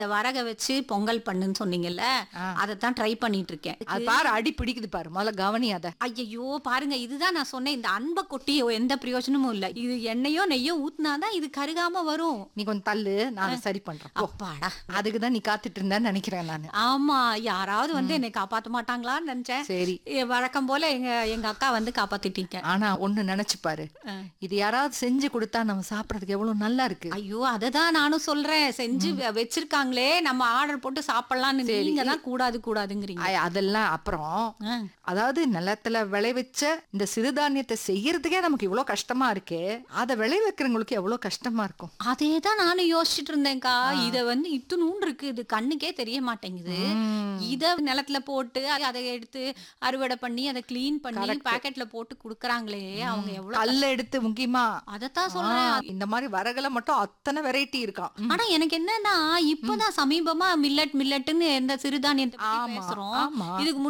வரக வச்சு பொங்கல் பண்ணுன்னு சொன்னீங்கல்ல ஆ. அதைத்தான் ட்ரை பண்ணிட்டு இருக்கேன் அது பாரு அடி பிடிக்குது பாரு முதல்ல கவனி அத ஐயையோ பாருங்க இதுதான் நான் சொன்னேன் இந்த அன்பை கொட்டி எந்த பிரயோஜனமும் இல்ல இது எண்ணெயோ நெய்யோ ஊத்துனாதான் இது கருகாம வரும் நீ கொஞ்சம் தள்ளு நான் அதை சரி பண்றேன் போ. அப்பாடா அதுக்கு தான் நீ காத்துட்டு இருந்தேன்னு நினைக்கிறேன் நானு ஆமா யாராவது வந்து என்னை காப்பாத்த மாட்டாங்களான்னு நினைச்சேன் சரி எ, வழக்கம் போல எங்க எங்க அக்கா வந்து காப்பாத்திட்டீங்க ஆனா ஒண்ணு நினைச்சு பாரு ஆ. இது யாராவது செஞ்சு கொடுத்தா நம்ம சாப்பிடறதுக்கு எவ்வளவு நல்லா இருக்கு ஐயோ அததான் நானும் சொல்றேன் செஞ்சு வ- வச்சிருக்காங்களே நம்ம ஆர்டர் போட்டு சாப்பிடலாம்னு நீங்க தான் கூடாது கூடாதுங்கிறீங்க ஐ, அதெல்லாம் அப்புறம் ஆ. அதாவது நிலத்துல விளைவிச்ச இந்த சிறுதானியத்தை செய்யறதுக்கே நமக்கு இவ்வளவு கஷ்டமா இருக்கே அதை விளைவிக்கிறவங்களுக்கு எவ்வளவு கஷ்டமா இருக்கும் அதே தான் நானும் யோசிச்சுட்டு இருந்தேன்க்கா இத வந்து இத்துணூண்டு இருக்கு இது கண்ணுக்கே தெரிய மாட்டேங்குது ம். இத நிலத்துல போட்டு அத- அதை எடுத்து அறுவடை பண்ணி அதை க்ளீன் பண்ணி பாக்கெட்ல போட்டு குடுக்கறாங்களே அவங்க எவ்வளவு கல்ல எடுத்து முக்கியமா அதத்தான் சொல்றேன் ஆ, இந்த மாதிரி வரகுல மட்டும் அத்தனை வெரைட்டி இருக்கான் ஆனா எனக்கு என்னன்னா இப்பதான் சமீபமா மில்லட் மில்லட்னு இந்த சிறுதானியத்தை பத்தி ஆமா, பேசுறோம் ஆமா. இதுக்கு